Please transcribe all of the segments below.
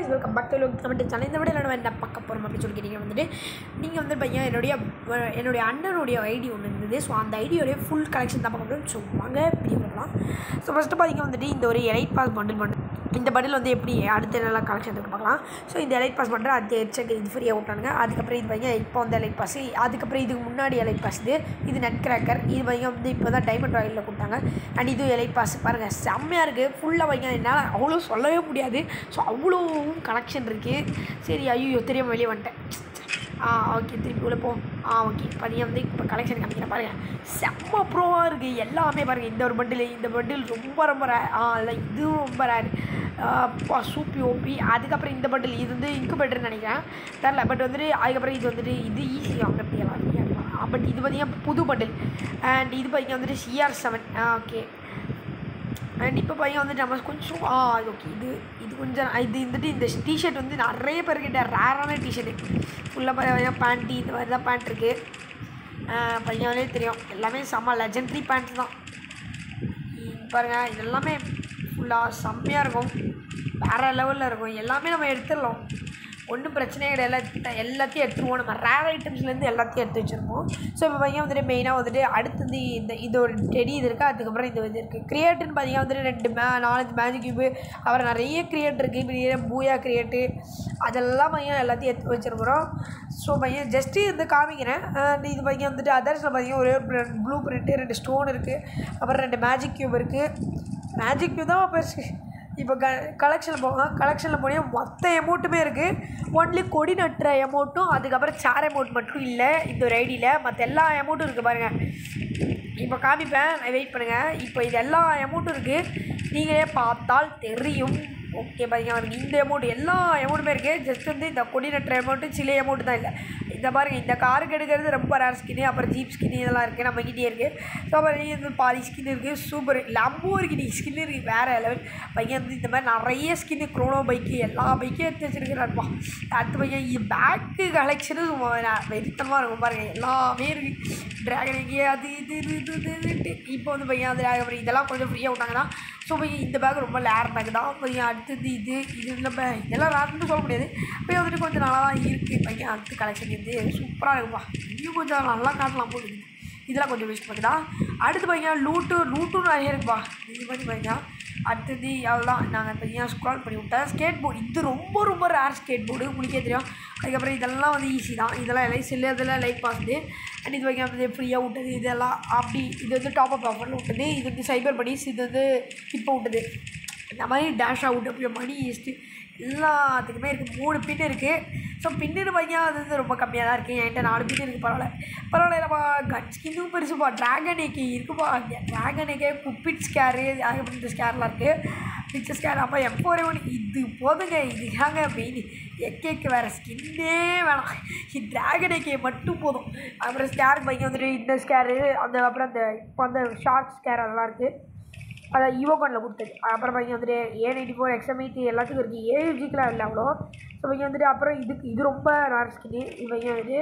guys welcome back to லோக் கமெண்ட் channel இந்த வீடியோவில் நம்ம என்ன பார்க்க போகிறோம் அப்படின்னு சொல்லி கேட்டீங்க வந்துட்டு நீங்கள் வந்து பையன் என்னுடைய அஹ், என்னுடைய அண்ணனுடைய ஐடி ஒன்று இருந்தது ஸோ அந்த ஐடியோடைய ஃபுல் கலெக்ஷன் தான் பார்க்க முடியும் ஸோ வாங்க வீடியோ பண்ணலாம் ஸோ ஃபஸ்ட்டு பார்த்தீங்க வந்துட்டு இந்த ஒரு எலைட் பாஸ் பண்டில் பண்ணு இந்த பண்டில் வந்து எப்படி அடுத்த என்னெல்லாம் கலெக்ஷன் இருக்கு பார்க்கலாம் ஸோ இந்த எலைட் பாஸ் பண்ணுற அது செக் இது ஃப்ரீயாக விட்டானுங்க அதுக்கப்புறம் இது பையன் இப்போ வந்து எலைட் பாஸ் அதுக்கப்புறம் இதுக்கு முன்னாடி எலைட் பாஸ் இது இது நட் கிராக்கர் இது பையன் வந்து இப்போ தான் டைமண்ட் ராயலில் கொடுத்தாங்க அண்ட் இது எலைட் பாஸ் பாருங்கள் செம்மையாக இருக்குது ஃபுல்லாக பையன் என்னால் அவ்வளோ சொல்லவே முடியாது ஸோ அவ்வளோவும் கலெக்ஷன் இருக்குது சரி ஐயோ தெரியாம வெளியே வந்துட்டேன் ஆ ஓகே திருப்பி உள்ள போ ஆ ஓகே பையன் வந்து இப்போ கலெக்ஷன் காமிக்கிறேன் பாருங்கள் செம்ம ப்ரோவாக இருக்குது எல்லாமே பாருங்கள் இந்த ஒரு பண்டில் இந்த பண்டில் ரொம்ப ரொம்ப ரே ஆ இல்லை இதுவும் ரொம்ப ரேர் அப்பா சூப்பி ஓப்பி அதுக்கப்புறம் இந்த பண்டில் இது வந்து இன்குபேட்டர்னு நினைக்கிறேன் தெரில பட் வந்துட்டு அதுக்கப்புறம் இது வந்துட்டு இது ஈஸி வாங்க எல்லாம் பட் இது பார்த்தீங்கன்னா புது பண்டில் அண்ட் இது பார்த்தீங்கன்னா வந்துட்டு சிஆர் செவன் ஓகே அண்ட் இப்போ பையன் வந்து நம்ம கொஞ்சம் ஆ ஓகே இது இது கொஞ்சம் இது வந்துட்டு இந்த டிஷர்ட் வந்து நிறைய பேர்கிட்ட ரேரான டிஷர்ட்டு ஃபுல்லாக பையன் பேண்ட்டு இந்த மாதிரி தான் பேண்ட் இருக்குது பையனே தெரியும் எல்லாமே செம்ம லெஜெண்ட்ரி பேண்ட் தான் இ- பாருங்க இது எல்லாமே ஃபுல்லாக செம்மையாக இருக்கும் வேறு லெவலில் இருக்கும் எல்லாமே நம்ம எடுத்துடலாம் ஒன்றும் பிரச்சனையே கிடையாது எல்லா- எல்லாத்தையும் எடுத்துருவோம் நம்ம ரேர் ஐட்டம்ஸ்லேருந்து எல்லாத்தையும் எடுத்து வச்சுருப்போம் ஸோ இப்போ பையன் வந்துட்டு மெயினாக வந்துட்டு அடுத்தது இந்த இது ஒரு டெடி இது இருக்குது அதுக்கப்புறம் இது இது இருக்குது கிரியேட்டுன்னு பார்த்தீங்கன்னா வந்துட்டு ரெண்டு மே நாலஞ்சு மேஜிக் கியூபு அப்புறம் நிறைய கிரியேட் இருக்குது இப்போ நிறைய பூயா கிரியேட்டு அதெல்லாம் பையன் எல்லாத்தையும் எடுத்து வச்சுருக்குறோம் ஸோ பையன் ஜஸ்ட்டு இது காமிக்கிறேன் அண்ட் இது பையன் வந்துட்டு அதர்ஸில் பார்த்தீங்கன்னா ஒரே ப்ளூ பிரிண்ட்டு ரெண்டு ஸ்டோன் இருக்குது அப்புறம் ரெண்டு மேஜிக் கியூப் இருக்குது மேஜிக் கியூப் தான் பெருசு இப்போ க கலெக்ஷனில் போகலாம் கலெக்ஷனில் போனால் மொத்த எமௌண்ட்டுமே இருக்குது ஒன்லி கொடி நட்டுற எமௌண்ட்டும் அதுக்கப்புறம் சேர் எமௌண்ட் மட்டும் இல்லை இந்த ஒரு ஐடியில் மற்ற எல்லா எமௌண்ட்டும் இருக்குது பாருங்கள் இப்போ காமிப்பேன் வெயிட் பண்ணுங்கள் இப்போ இது எல்லா எமௌண்ட்டும் இருக்குது நீங்களே பார்த்தால் தெரியும் ஓகே பாருங்க அவருக்கு இந்த அமௌண்ட் எல்லா அமௌண்ட்டுமே இருக்குது ஜஸ்ட் வந்து இந்த கொடி நட்டுற அமௌண்ட்டு சில அமௌண்ட் தான் இல்லை இந்த பாருங்க இந்த காருக்கு எடுக்கிறது ரொம்ப ரேர் ஸ்கின்னு அப்புறம் ஜீப் ஸ்கின் இதெல்லாம் இருக்குது நம்ம கிட்டே இருக்குது ஸோ அப்புறம் இங்க வந்து பாதி ஸ்கின் இருக்குது சூப்பர் லம்போர்கினி ஸ்கின் இருக்குது வேறு லெவல் பையன் வந்து இந்த மாதிரி நிறைய ஸ்கின்னு க்ரோனோ பைக்கு எல்லா பைக்கும் எடுத்து வச்சிருக்கிறாருப்பா அடுத்த பையன் இது பேக்கு கலெக்ஷனும் வெறித்தனமாக இருக்கும் பாருங்கள் எல்லாமே இருக்குது ட்ராகன் எங்கே அது இது இது இது இது இதுன்ட்டு இப்போ வந்து பையன் அது அப்புறம் இதெல்லாம் கொஞ்சம் ஃப்ரீயாக விட்டாங்கன்னா ஸோ பையன் இந்த பேக் ரொம்ப லேர் பேக் தான் பையன் அடுத்தது இது இது இல்லை பே- இதெல்லாம் ரேர்னு சொல்ல முடியாது பையன் வந்துட்டு கொஞ்சம் நல்லா தான் இருக்குது பையன் அடுத்து கலெக்ஷன் இது சூப்பராக இருக்குப்பா இன்னும் கொஞ்சம் நல்லா காட்டலாம் போகுது இதெல்லாம் கொஞ்சம் வேஸ்ட் பண்ணுதா அடுத்து பையன் லூட்டு லூட்டும் நிறைய இருக்குப்பா இது பண்ணி பையன் அடுத்தது அவ்வளோதான் நாங்கள் பையன் ஸ்க்ரால் பண்ணி விட்டேன் ஸ்கேட் போர்டு இது ரொம்ப ரொம்ப ரேர் ஸ்கேட் போர்டு உங்களுக்கே தெரியும் அதுக்கப்புறம் இதெல்லாம் வந்து ஈஸி தான் இதெல்லாம் எல்லாம் சில இதெல்லாம் லைக் பாஸ்து அண்ட் இது வைக்க வந்து ஃப்ரீயாக விட்டது இதெல்லாம் அப்படி இது வந்து டாப் அப் ஆஃபரில் விட்டது இது வந்து சைபர் மணிஸ் இது வந்து இப்போ விட்டது இந்த மாதிரி டேஷ் அவுட் அப்படி மணி ஈஸ்ட்டு எல்லாத்துக்குமே இருக்குது மூணு பின் இருக்குது ஸோ பின்னு பையன் அது வந்து ரொம்ப கம்மியாக தான் இருக்குது என்கிட்ட நாலு பின் இருக்குது பரவாயில்ல பரவாயில்லப்பா கன் ஸ்கின்னும் பெருசுப்பா ட்ராகன் ஏக்கி இருக்குப்பா ட்ராகன் ஏக்கே குப்பிட் ஸ்கேரு அதுக்கப்புறம் இந்த ஸ்கேர்லாம் இருக்குது பிக்சர் ஸ்கேர் அப்போ எப்போ ஒரே ஒன்று இது போதுங்க இதுதாங்க மெயின் எக்கேக்கு வேறு ஸ்கின்னே வேணாம் இது ட்ராகன் ஏக்கே மட்டும் போதும் அப்புறம் ஸ்கேர் பையன் வந்துட்டு இந்த ஸ்கேரு அந்த அப்புறம் அந்த இப்போ அந்த ஷார்ட் ஸ்கேர் அதெல்லாம் இருக்குது அதான் ஈவோகானில் கொடுத்தது அப்புறம் பையன் வந்துட்டு ஏ நைன்டி ஃபோர் எக்ஸ்எம்ஐடி எல்லாத்துக்கும் இருக்குது ஏயுஜிக்கெலாம் இல்லை அவ்வளோ ஸோ பையன் வந்துட்டு அப்புறம் இதுக்கு இது ரொம்ப ரேர் ஸ்கின்னு இது பையன் வந்துட்டு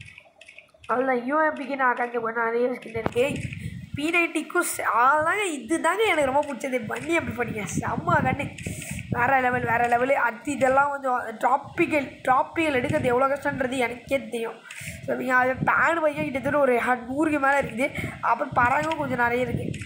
அவ்வளோதான் யூஎம்பிக்கு நான் கண்டு போய் நிறைய ஸ்கின் இருக்குது பி நைன்டிக்கும் அதாங்க இது தாங்க எனக்கு ரொம்ப பிடிச்சது பண்ணி அப்படி பண்ணிங்க செம்ம கண்ணு வேறு லெவல் வேறு லெவலு அடுத்து இதெல்லாம் கொஞ்சம் ட்ராப்பிக்கல் ட்ராப்பிக்கல் எடுக்கிறது எவ்வளோ கஷ்டன்றது எனக்கே தெரியும் ஸோ நீங்கள் அது பேன் பையன் கிட்டத்தட்ட ஒரு ஹ- நூறுக்கு மேலே இருக்குது அப்புறம் பறவையும் கொஞ்சம் நிறைய இருக்குது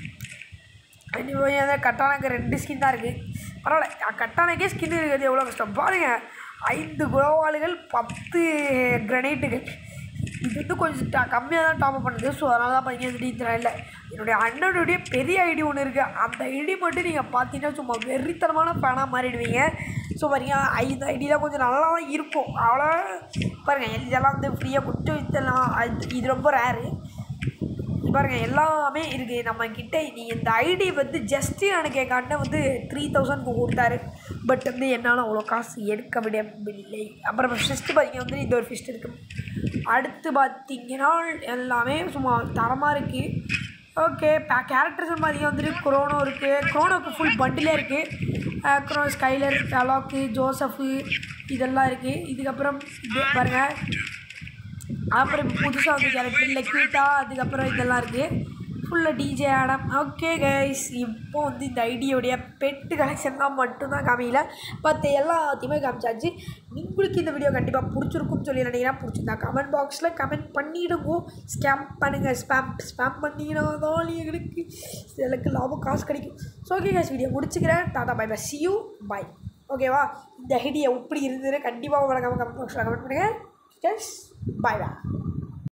அஞ்சு போய் அந்த கட்டானாக்கு ரெண்டு ஸ்கின் தான் இருக்குது பரவாயில்ல கட்டானாக்கே ஸ்கின் இருக்கிறது எவ்வளோ கஷ்டம் பாருங்க ஐந்து குளவாளுகள் பத்து கிரனைட்டுகள் இது வந்து கொஞ்சம் ட கம்மியாக தான் டாப் பண்ணுது ஸோ அதனால தான் பையன் வந்துட்டு இந்த இல்லை என்னுடைய அண்ணனுடைய பெரிய ஐடி ஒன்று இருக்குது அந்த ஐடி மட்டும் நீங்கள் பார்த்தீங்கன்னா சும்மா வெறித்தனமான ஃபேனாக மாறிடுவீங்க ஸோ பாருங்க ஐந்து ஐடியில் கொஞ்சம் நல்லா தான் இருக்கும் அவ்வளோ பாருங்கள் இதெல்லாம் வந்து ஃப்ரீயாக கொடுத்து இதெல்லாம் அது இது ரொம்ப ரேரு பாருங்க எல்லாமே இருக்குது நம்ம கிட்ட நீ இந்த ஐடி வந்து ஜஸ்ட்டு எனக்கு எங்கள் அண்ணன் வந்து த்ரீ தௌசண்ட்க்கு கொடுத்தாரு பட் வந்து என்னால் அவ்வளோ காசு எடுக்க முடியவில்லை அப்புறம் ஃபிஸ்ட்டு பார்த்தீங்கன்னா வந்து இந்த ஒரு ஃபிஸ்ட் இருக்குது அடுத்து பார்த்தீங்கன்னா எல்லாமே சும்மா தரமாக இருக்குது ஓகே பே கேரக்டர்ஸ் பார்த்தீங்கன்னா வந்துட்டு குரோனோ இருக்குது குரோனோக்கு ஃபுல் பண்டிலே இருக்குது குரோ ஸ்கைலர் டலாக்கு ஜோசஃபு இதெல்லாம் இருக்குது இதுக்கப்புறம் இது பாருங்கள் அப்புறம் இப்போ புதுசாக வந்து கேரக்டர் லெக்விட்டா அதுக்கப்புறம் இதெல்லாம் இருக்குது ஃபுல்லாக டிஜே ஆடம் ஓகே கைஸ் இப்போ வந்து இந்த ஐடியோடைய பெட்டு கலெக்ஷன் தான் மட்டும்தான் காமிக்கல மற்ற எல்லாத்தையுமே காமிச்சாச்சு உங்களுக்கு இந்த வீடியோ கண்டிப்பாக பிடிச்சிருக்கும்னு சொல்லி நினைக்கிறேன் பிடிச்சிருந்தா கமெண்ட் பாக்ஸில் கமெண்ட் பண்ணிவிடுங்க ஸ்கேம் பண்ணுங்கள் ஸ்பேம் ஸ்பேம் பண்ணிங்கன்னா தான் எங்களுக்கு எனக்கு லாபம் காசு கிடைக்கும் ஸோ ஓகே கைஸ் வீடியோ முடிச்சுக்கிறேன் டாடா bye bye see you bye ஓகேவா இந்த ஐடியா எப்படி இருந்ததுன்னு கண்டிப்பாக மறக்காமல் கமெண்ட் பாக்ஸில் கமெண்ட் பண்ணுங்கள் ஜஸ்ட் பை பை